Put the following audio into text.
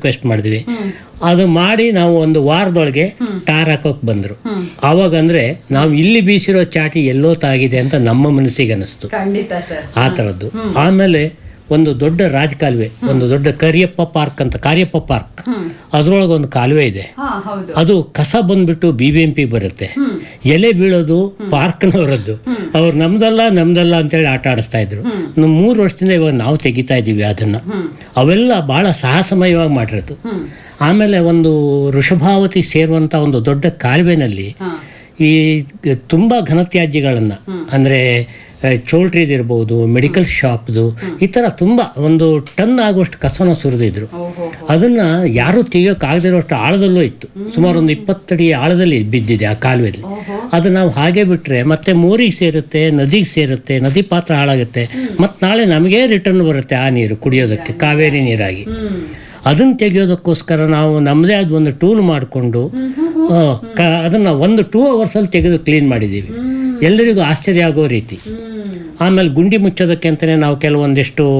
request ಮಾಡಿದ್ವಿ ಅದು ಮಾಡಿ ನಾವು ಒಂದು ವಾರದೊಳಗೆ ಟಾರ್ ಹಾಕೋಕ್ ಬಂದ್ರು ಅವಾಗ ಅಂದ್ರೆ ನಾವು ಇಲ್ಲಿ ಬೀಸಿರೋ ಚಾಟಿ ಎಲ್ಲೋ ತಾಗಿದೆ ಅಂತ ನಮ್ಮ ಮನಸ್ಸಿಗೆ ಅನಿಸ್ತು ಖಂಡಿತ ಸರ್ ಆ ಥರದ್ದು ಆಮೇಲೆ ಒಂದು ದೊಡ್ಡ ರಾಜಕಾಲುವೆ ಒಂದು ದೊಡ್ಡ ಕರಿಯಪ್ಪ ಪಾರ್ಕ್ ಅಂತ ಕಾರ್ಯಪ್ಪ ಪಾರ್ಕ್ ಅದ್ರೊಳಗೆ ಒಂದು ಕಾಲುವೆ ಇದೆ ಹಾ ಹೌದು ಅದು ಕಸ ಬಂದ್ಬಿಟ್ಟು ಬಿ ಬಿ ಎಂ ಪಿ ಬರುತ್ತೆ ಎಲೆ ಬೀಳೋದು ಪಾರ್ಕ್ನವರದ್ದು ಅವ್ರು ನಮ್ದಲ್ಲ ನಮ್ದಲ್ಲ ಅಂತೇಳಿ ಆಟ ಆಡಿಸ್ತಾ ಇದ್ರು ನಾವು ಮೂರು ವರ್ಷದಿಂದ ಇವಾಗ ನಾವು ತೆಗಿತಾ ಇದ್ದೀವಿ ಅದನ್ನ ಅವೆಲ್ಲ ಬಹಳ ಸಾಹಸಮಯವಾಗಿ ಮಾಡಿರೋದು ಆಮೇಲೆ ಒಂದು ವೃಷಭಾವತಿ ಸೇರುವಂತ ಒಂದು ದೊಡ್ಡ ಕಾಲುವೆನಲ್ಲಿ ಹಾ ಈ ಗ- ತುಂಬಾ ಘನತ್ಯಾಜ್ಯಗಳನ್ನ ಅಂದ್ರೆ ಚೋಲ್ಟ್ರಿದಿರ್ಬೋದು ಮೆಡಿಕಲ್ ಶಾಪ್ದು ಈ ತರ ತುಂಬಾ ಒಂದು ಟನ್ ಆಗುವಷ್ಟು ಕಸನ ಸುರಿದಿದ್ರು ಓಹೋ ಅದನ್ನ ಯಾರು ತೆಗಿಯೋಕೆ ಆಗದಿರೋಷ್ಟು ಆಳದಲ್ಲೂ ಇತ್ತು ಸುಮಾರು ಒಂದು ಇಪ್ಪತ್ತಡಿ ಆಳದಲ್ಲಿ ಬಿದ್ದಿದೆ ಆ ಕಾಲುವೆಯಲ್ಲಿ ಓಹೋ ಅದು ನಾವು ಹಾಗೆ ಬಿಟ್ರೆ ಮತ್ತೆ ಮೋರಿಗೆ ಸೇರುತ್ತೆ ನದಿಗೆ ಸೇರುತ್ತೆ ನದಿ ಪಾತ್ರ ಹಾಳಾಗುತ್ತೆ ಮತ್ತೆ ನಾಳೆ ನಮಗೇ ರಿಟರ್ನ್ ಬರುತ್ತೆ ಆ ನೀರು ಕುಡಿಯೋದಕ್ಕೆ ಕಾವೇರಿ ನೀರಾಗಿ ಹ್ಮ್ ಅದನ್ನ ತೆಗೆಯೋದಕ್ಕೋಸ್ಕರ ನಾವು ನಮ್ಮದೇ ಆದ ಒಂದು ಟೂಲ್ ಮಾಡಿಕೊಂಡು ಅದನ್ನ ಒಂದು ಟೂ ಅವರ್ಸಲ್ಲಿ ತೆಗೆದು ಕ್ಲೀನ್ ಮಾಡಿದ್ದೀವಿ ಎಲ್ಲರಿಗೂ ಆಶ್ಚರ್ಯ ಆಗೋ ರೀತಿ ಹ್ಮ್ ಆಮೇಲೆ ಗುಂಡಿ ಮುಚ್ಚೋದಕ್ಕೆ ಅಂತಾನೆ ನಾವು ಕೆಲವೊಂದಿಷ್ಟು